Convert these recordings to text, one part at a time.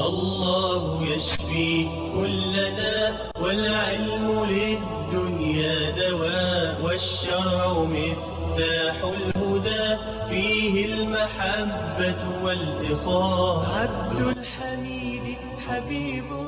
الله يشفي كل داء والعلم للدنيا دواء والشرع مفتاح الهدى فيه المحبة والإخاء عبد الحميد حبيبنا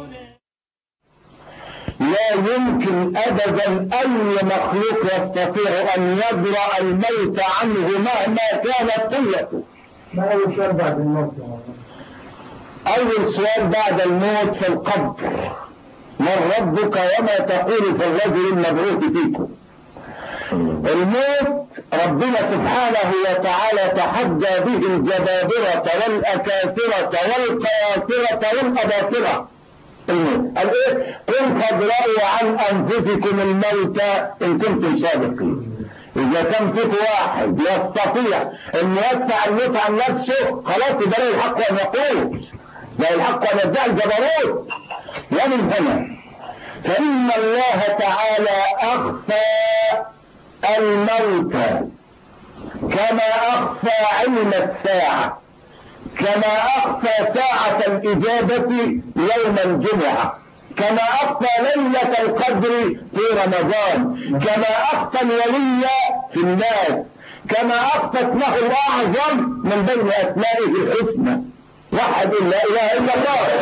لا يمكن ابدا اي مخلوق يستطيع ان يبرأ الموت عنه مهما كانت قوته ما أول سؤال بعد الموت يا مولانا؟ اول سؤال بعد الموت في القبر من ربك وما تقول في الرجل المبعوث فيكم الموت ربنا سبحانه وتعالى تحدى به الجبابرة والأكاثرة والقياثرة والأباطرة الموت قال ايه قل فادرأوا عن أنفسكم الموت إن كنتم صادقين إذا كان فيك واحد يستطيع أن يدفع الموت عن نفسه خلاص يبقى له الحق أن يقول له الحق أن يدعي الجبروت ومن هنا فإن الله تعالى أخفى الموت كما أخفى علم الساعة كما أخفى ساعة الإجابة يوم الجمعة كما أخفى ليلة القدر في رمضان كما أخفى الولي في الناس كما أخفى اسمه الأعظم من بين أسمائه الحسنى وحد لا إله إلا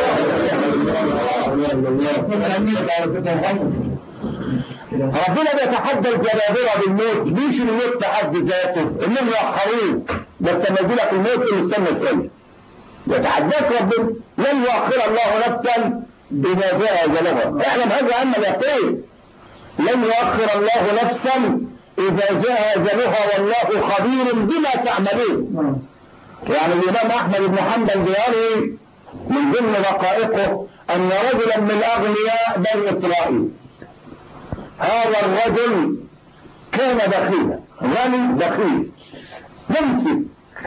الله ربنا بيتحدى الجبابرة بالموت ليش الموت تحدي ذاته انهم يأخروه بس لما يجيلك الموت يستنى شوية يتحداك ربنا لن يؤخر الله نفسا إذا جاء أجلها اعلم هذا أن اليقين لن يؤخر الله نفسا إذا جاء أجلها والله خبير بما تعملون يعني الإمام أحمد بن حنبل بيروي من ضمن دقائقه أن رجلا من أغنياء بني إسرائيل هذا الرجل كان بخيلا غني بخيل ممسك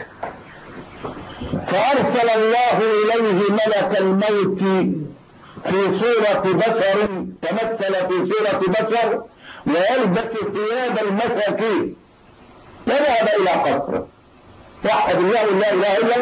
فأرسل الله إليه ملك الموت في صورة بشر تمثل في صورة بشر ويلبس ثياب المساكين فذهب إلى قصره وحد الله لا إله إلا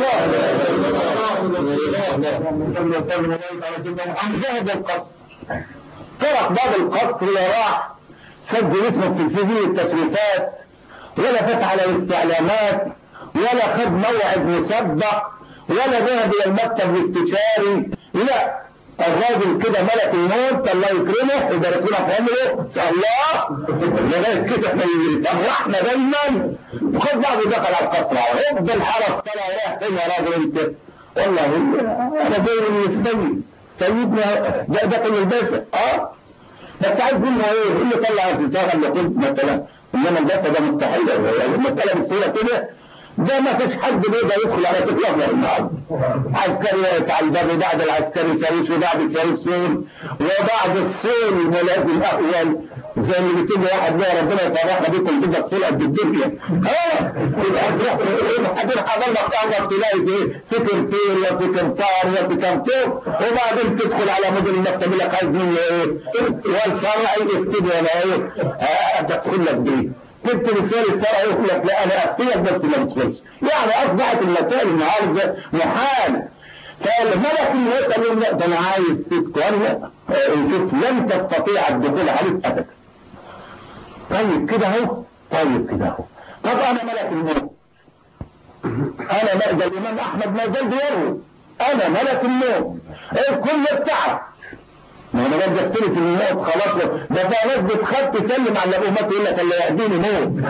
الله ذهب القصر طرق باب القصر وراح سجل اسمه في سجل التشريفات ولا فتح على الاستعلامات ولا خد موعد مسبق ولا ذهب الى المكتب الاستشاري لا الراجل كده ملك الموت الله يكرمه ويبارك لنا في عمره ان شاء الله لغايه كده احنا فرحنا دايما وخد بعضه دخل على القصر هوب الحرس طلع رايح فين يا راجل انت والله انا جاي من السيد سيدنا ده ده كان الباشا اه بس عايز منه ايه اللي طلع السيساغه اللي قلت مثلا انما الباشا ده مستحيل المساله بصوره كده ده ما فيش حد بيقدر يدخل على تطلق النهارده عسكري واقف على الباب بعد العسكري سويس وبعد السويس سول وبعد السول ملاذ الاول زي اللي بتيجي واحد ده ربنا يفرحنا بيكم تبقى تصل قد الدنيا اه يبقى تروح بعدين حضرتك تعرف تلاقي ايه سكرتير وسكرتار وسكرتور وبعدين تدخل على مدير المكتب لك عايز مني ايه والشرعي اكتب ولا ايه اه تدخل لك دي كنت رسالة الشرع يقول لك لا انا افتيك بس ما تدخلش يعني اصبحت المسائل النهارده محال فالملك الموت قال لهم لا ده انا عايز صدق ولا الست لن تستطيع الدخول عليك ابدا طيب كده اهو طيب كده اهو طب انا ملك الموت انا ده الامام احمد ما زال بيروي انا ملك الموت الكل ابتعد ما انا بدي سيره الموت خلاص ده في ناس بتخاف تسلم على ابو مات يقول لك اللي يهديني موت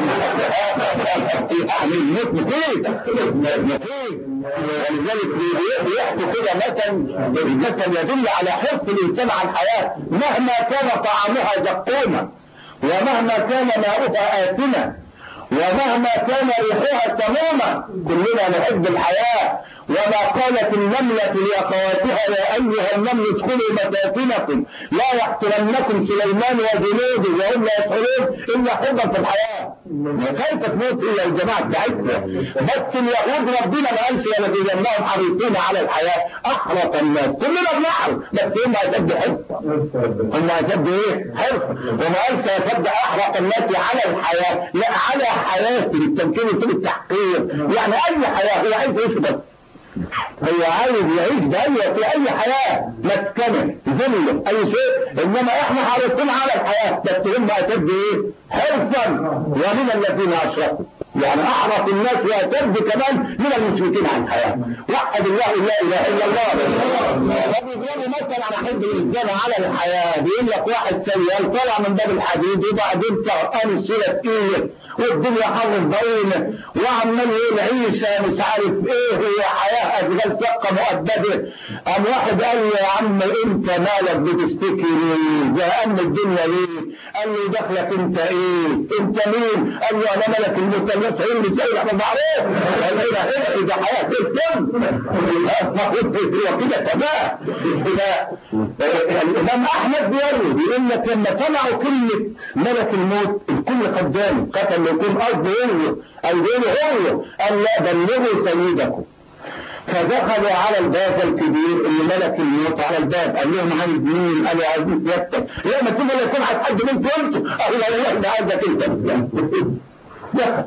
يعني الموت مفيد مفيد ولذلك بيحكوا كده مثلا مثلا يدل على حرص الانسان على الحياه مهما كان طعامها زقوما ومهما كان ماؤها آثما ومهما كان ريحها سموما كلنا نحب الحياة وما قالت النملة لأخواتها يا أيها النمل ادخلوا مساكنكم لا يحترمنكم سليمان وجنوده وهم لا يدخلون إلا حبا في الحياة كيف تموت إلى الجماعة بتاعتنا بس اليهود ربنا ما قالش لنجدنهم حريصين على الحياة أحرص الناس كلنا بنحرص بس هم أشد حرصا هم أشد إيه؟ حرصا وما قالش أشد أحرص الناس على الحياة لا على حياتي بالتمكين في التحقيق يعني أي حياة هو عايز يعيش بس هو عايز يعيش بأي في أي حياة مسكنة ذله أي شيء إنما إحنا حريصين على الحياة بس هم أشد إيه؟ حرصا ومن الذين أشركوا يعني أحرص الناس وأشد كمان من المشركين عن الحياة وحد الله لا إله إلا الله فبيضربوا مثلا على حد الإنسان على الحياة بيقول لك واحد سيئ طلع من باب الحديد وبعدين طرقان الشيلة تقيل والدنيا حر ضوينة وعمال يقول عيشة مش عارف ايه هي حياة اشغال شقة مؤبدة قام واحد قال له يا عم انت مالك بتشتكي ليه؟ زهقان من الدنيا ليه؟ قال له دخلك انت ايه؟ انت مين؟ قال له انا ملك الموت الناس هي اللي سائل احنا معروف قال له ايه ايه ده حياة الكل هو كده تمام الامام احمد بيروي بيقول لك لما سمعوا كلمة ملك الموت الكل قدامه قتل يكون قصده هو او غيره هو قال لا بلغوا سيدكم فدخلوا على الباب الكبير اللي ملك الموت على الباب قال لهم عايز مين؟ قالوا عايزين سيادتك لا ما تيجي يكون عايز حد منكم انتوا قالوا لا لا ده عايزك انت دخل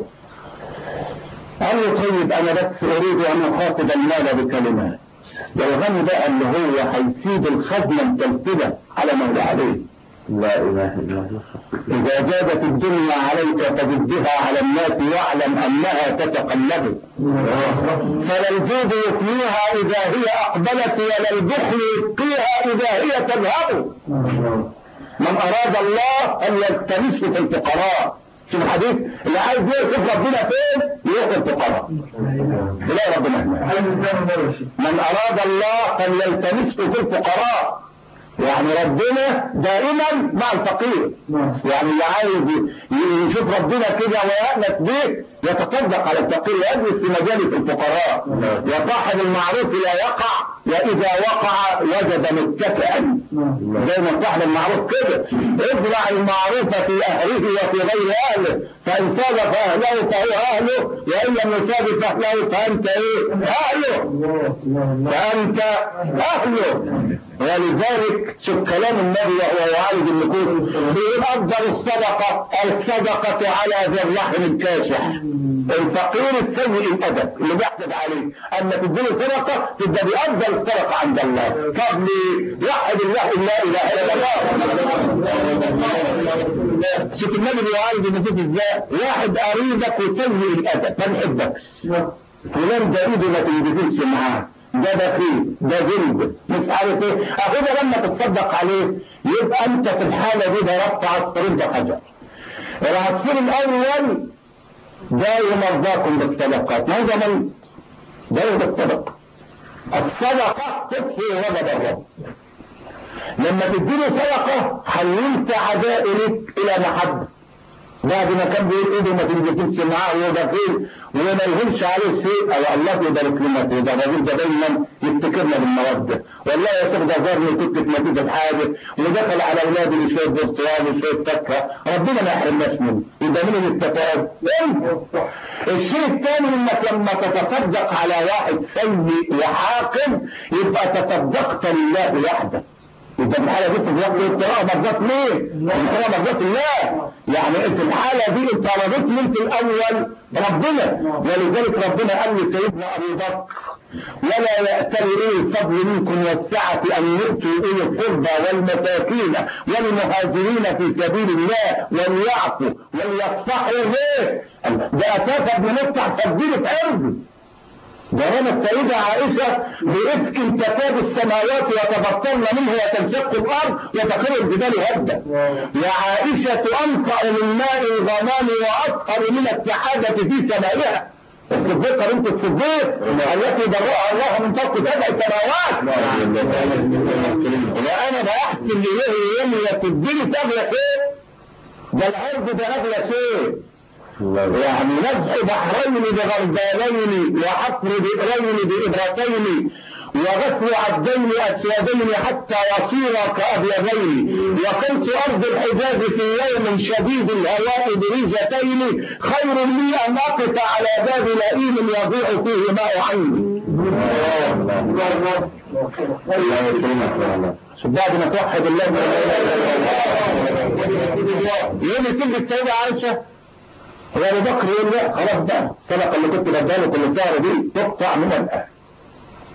قال له طيب انا بس اريد ان اخاطب المال بكلمات ده الغني بقى اللي هو هيسيب الخزنه متلتله على ما هو عليه لا اله الا الله إذا جادت الدنيا عليك فجدها على الناس واعلم أنها تتقلب فلا الجود يفنيها إذا هي أقبلت ولا البخل يبقيها إذا هي تذهب من أراد الله أن يلتمسه في الفقراء شوف الحديث اللي عايز يشوف ربنا فين يروح الفقراء لا ربنا هناك من أراد الله فليلتمسه في الفقراء يعني ربنا دائما مع الفقير يعني اللي عايز يشوف ربنا كده ويأنس به يتصدق على الفقير ويجلس في مجالس الفقراء وصاحب المعروف لا يقع وإذا وقع وجد متكئا زي ما صاحب المعروف كده ازرع المعروف في أهله وفي غير أهله فإن صادف أهله فهو أهله وإن لم يصادف أهله فأنت إيه؟ أهله فأنت أهله ولذلك شوف كلام النبي وهو يعالج النفوس بيقول افضل الصدقه الصدقه على ذي الرحم الكاشح الفقير السيء الادب اللي بيحسب عليه اما تديله صدقه تبقى دي افضل الصدقه عند الله فضل وحد الله لا اله الا الله شوف النبي بيعالج النفوس ازاي واحد قريبك وسيء الادب ما بيحبكش فلان ده ايده ما تنجزش معاه ده بخيل ده جلد مش عارف ايه اخوده لما تتصدق عليه يبقى انت في الحالة دي ضربت عصفورين بحجر العصفور الاول ده يمرضاكم بالصدقات ما هو ده من ده بالصدقة الصدقة تكفي غضب الرب لما تديله صدقة حولت عدائلك الى محبة بعد ما كان بيقول ايده ما تنجزش معاه وهو بخيل وما يهونش عليه شيء او الله يبارك لنا فيه ده الراجل ده دايما يفتكرنا بالموده والله يا شيخ ده زارني كنت في نتيجه حاجه ودخل على اولادي بشويه برتقال وشويه فاكهه ربنا ما يحرمناش منه يبقى مين اللي استفاد؟ انت الشيء الثاني انك لما تتصدق على واحد سيء وحاقد يبقى تصدقت لله وحده يبقى الحالة دي تتوقع ابتلاء مرضات مين؟ ابتلاء مرضات الله يعني انت الحالة دي انت رضيت منك الاول ربنا ولذلك ربنا قال لسيدنا ابو بكر ولا يأتل ايه الفضل منكم والسعة ان يؤتوا ايه القربى والمساكين والمهاجرين في سبيل الله وليعفوا وليصفحوا ليه؟ ده اتاك ابن مفتح تبديل في ارضه جرم السيدة عائشة بإفك تكاد السماوات وتبطلن منه وتنشق الأرض وتخر الجبال هدا وعائشة أنفع من ماء الغمام وأطهر من السحابة في سمائها الصديقة بنت الصديق التي برأها الله من فوق سبع سماوات وأنا بأحسن إليه يوم تديني تغلى شيء ده العرض ده أغلى شيء يعني نزح بحرين بغربالين وحفر بئرين بإبرتين وغسل عبدين أسودين حتى يصيرا كأبيضين وقلت أرض الحجاز في يوم شديد الهواء بريجتين خير لي أن أقف على باب لئيم يضيع فيه ماء عيني بعد ما توحد الله يوم تيجي السيدة عائشة وابو بكر يقول لا خلاص بقى الصدقه اللي كنت بداله كل شهر دي تقطع من الاهل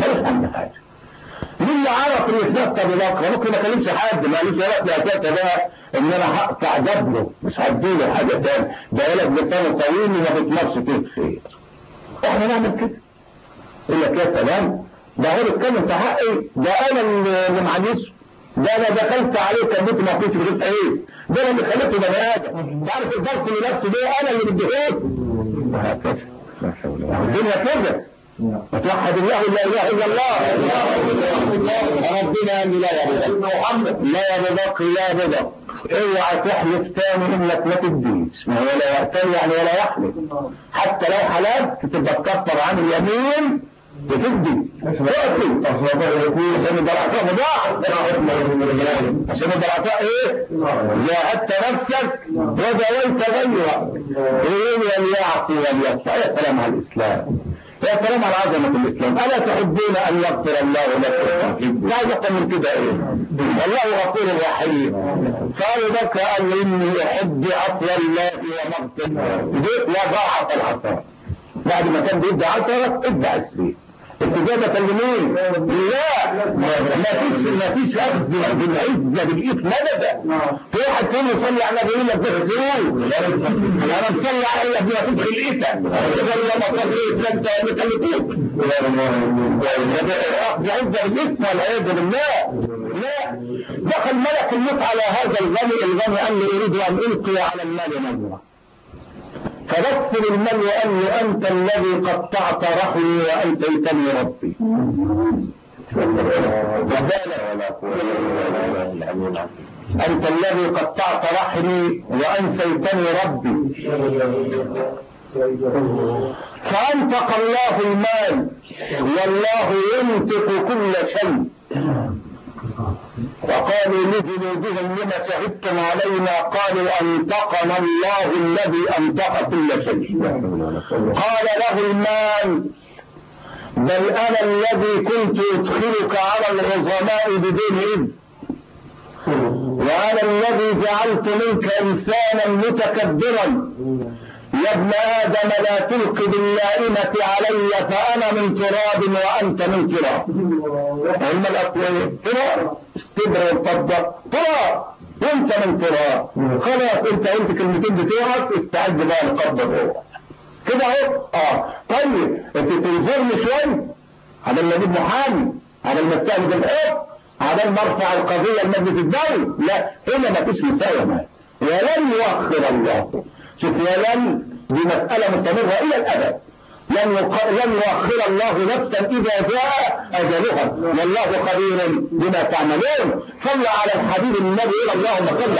ملوش عندي حاجه مين اللي عرف ان في ناس ابو بكر ممكن ما كلمش حد ما قالوش يا رب اساسا بقى ان انا هقطع جبله مش هديله حاجه تاني ده يقول لك لسانه طويل وما بيطلعش فيه خير احنا نعمل كده يقول لك يا سلام ده هو بيتكلم في حقي ده انا اللي معلش ده انا دخلت عليه كبيت ما فيش رزق عيش ده انا اللي خليته بني ادم انت عارف الضغط اللي نفسه ده انا اللي بديهوله وهكذا لا حول ولا قوة الدنيا كده وتوحد الله لا اله الا الله ربنا قال لي لا يا ابو بكر محمد لا يا ابو بكر لا يا ابو بكر اوعى تحلف تاني انك ما تديش ما هو لا يعتني يعني ولا يحلف حتى لو حلفت تبقى تكفر عن اليمين وتدي تأتي عشان يبقى العطاء مضاعف عشان يبقى العطاء ايه؟ جاهدت نفسك ودويت غيرك يقول وليعفو وليصفح يا سلام على الاسلام يا سلام على عظمة الإسلام ألا تحبون أن يغفر الله لكم لا يقل من كده إيه والله غفور رحيم قالوا لك قال إني أحب عفو الله ومغفرته جيت وضاعف العطاء بعد ما كان بيدي عشرة ادى عشرين استجابة لمين؟ لا ما فيش ما فيش اخذ بالعزة بالايد مددا في واحد فيهم يصلي على النبي يقول لك ده حزون انا مصلي على النبي ما تدخل ايدك تقول لما تصلي انت مكلفوك اخذ عزة بالاسم والعياذ بالله لا دخل ملك الموت على هذا الغني الغني قال لي اريد ان القي على المال نظره فبصر المال وقال له انت الذي قطعت رحمي وانسيتني ربي انت الذي قطعت رحمي وانسيتني ربي فانفق الله المال والله ينفق كل شيء وقالوا لجنودهم لما شهدتم علينا قالوا انطقنا الله الذي انطق كل شيء قال له المال بل انا الذي كنت ادخلك على العظماء بدون اذن وانا الذي جعلت منك انسانا متكبرا يا ابن ادم لا تلقي باللائمة علي فانا من تراب وانت من تراب هم الاصلين تراب تبرى وتطبق تراب وانت من تراب خلاص انت قلت كلمتين بتوعك استعد بقى نقبض روحك كده اهو اه طيب انت تنظرني شويه على ما اجيب محامي على ما استعمل الحكم على ما ارفع القضيه لمجلس الدولي لا هنا ما فيش مساومه ولن يؤخر الله شوف ولن دي مساله مستمره الى الابد لن لن يؤخر الله نفسا اذا جاء اجلها والله خبير بما تعملون صلى على الحبيب النبي اللهم صل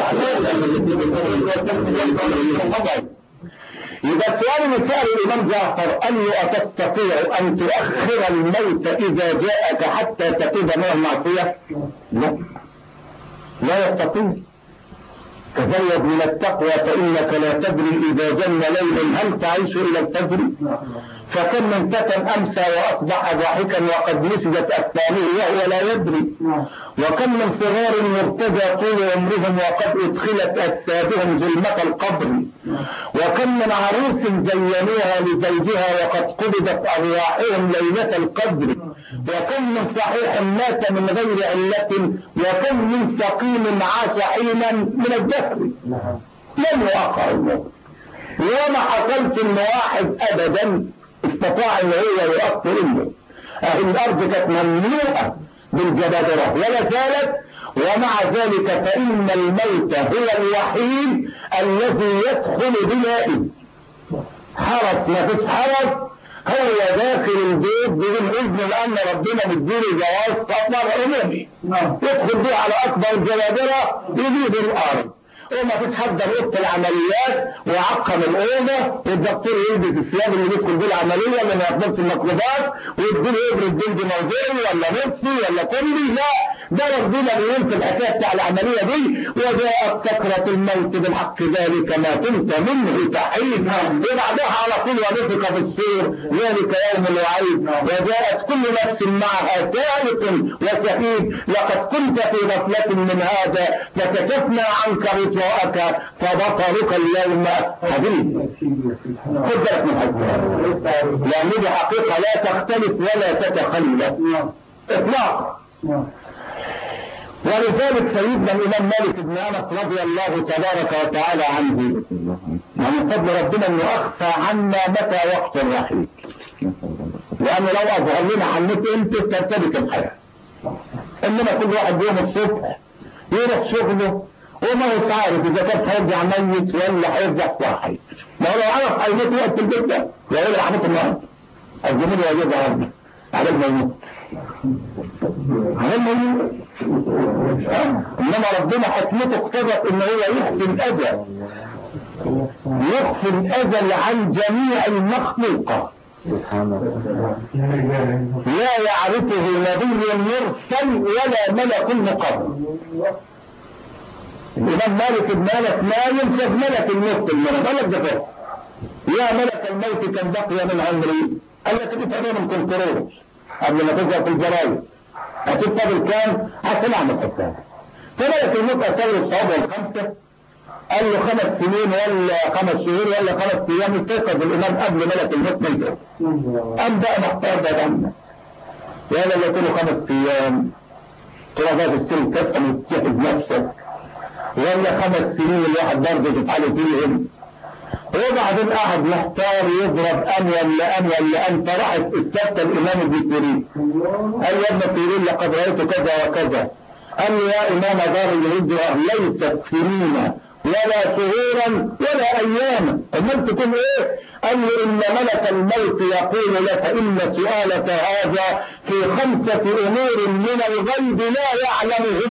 عليه يبقى السؤال اللي سأل الإمام جعفر قال له أتستطيع أن تؤخر الموت إذا جاءك حتى تتوب من المعصية؟ لا لا يستطيع تزود من التقوى فإنك لا تدري إذا جن ليل هل تعيش إلى الفجر فكم من فتى أمسى وأصبح ضاحكا وقد نسجت أكفانه وهو لا يدري وكم من صغار مرتجى طول عمرهم وقد أدخلت أجسادهم ظلمة القبر وكم من عروس زينوها لزوجها وقد قبضت أرواحهم ليلة القدر وكم من صحيح مات من غير علة وكم من سقيم عاش حينا من الدهر لم يوقع الموت وما حصلش ان واحد ابدا استطاع ان هو يؤثر الموت اهل الارض كانت مملوءه بالجبابره ولا زالت ومع ذلك فان الموت هو الوحيد الذي يدخل بلا اذن حرس ما فيش حرس هو داخل البيت بدون اذن لان ربنا مديله جواز سفر عمومي يدخل بيه على اكبر الجبابره يجيب الارض وما فيش حد اوضه العمليات ويعقم الاوضه والدكتور يلبس الثياب اللي بيدخل بيه العمليه اللي ما يقبلش المقلوبات ويديله يبرد جلد موضعي ولا نصفي ولا كلي لا ده ربنا بيقول في الحكايه بتاع العمليه دي وجاءت سكره الموت بالحق ذلك ما كنت منه تحيد وبعدها على طول ونفخ في الصور ذلك يوم الوعيد وجاءت كل نفس معها سائق وشهيد لقد كنت في غفله من هذا فكشفنا عنك غطاءك فبصرك اليوم حديد خد بالك من حاجه لان دي حقيقه لا تختلف ولا تتخلف اطلاقا ولذلك سيدنا الامام مالك بن انس رضي الله تبارك وتعالى عنه من فضل ربنا انه اخفى عنا متى وقت الرحيل لانه لو اظهر لنا عن النت انت ترتبك الحياه انما كل واحد يوم الصبح يروح شغله وما هو عارف اذا كان هيرجع ميت ولا هيرجع صاحي ما هو لو عرف هيموت وقت البيت ده يقول رحمه الله الجميل يجوز عرضه على ما يموت على ما يموت انما ربنا حكمته اقتضت ان هو يخفي الاجل يخفي الاجل عن جميع المخلوقات سبحان الله لا يعرفه نبي مرسل ولا ملك مقرب الإمام مالك بن أنس ما ينسف ملك الموت الملك ملك ده بس يا ملك الموت كم بقي من عمري قال لك انت امام الكنترول قبل ما تظهر في الجرايد هتبقى فاضل كام عشان اعمل حساب فملك الموت اسوي صوابه الخمسه قال له خمس سنين ولا خمس شهور ولا خمس ايام استيقظ الامام قبل ملك الموت ما يجي قام بقى محتار ده دمنا يا لو قلت له خمس ايام تروح بقى تشتري كفن وتجهز نفسك ولا خمس سنين الواحد برضه تفعله فيهم وبعدين قعد محتار يضرب ان ولا ان ولا ان فراح استفتى الامام ابن سيرين قال يا ابن سيرين لقد رايت كذا وكذا قال له يا امام دار الهجره ليست سنين ولا شهورا ولا اياما امال تكون ايه قال له ان ملك الموت يقول لك ان سؤالك هذا في خمسه امور من الغيب لا يعلمهن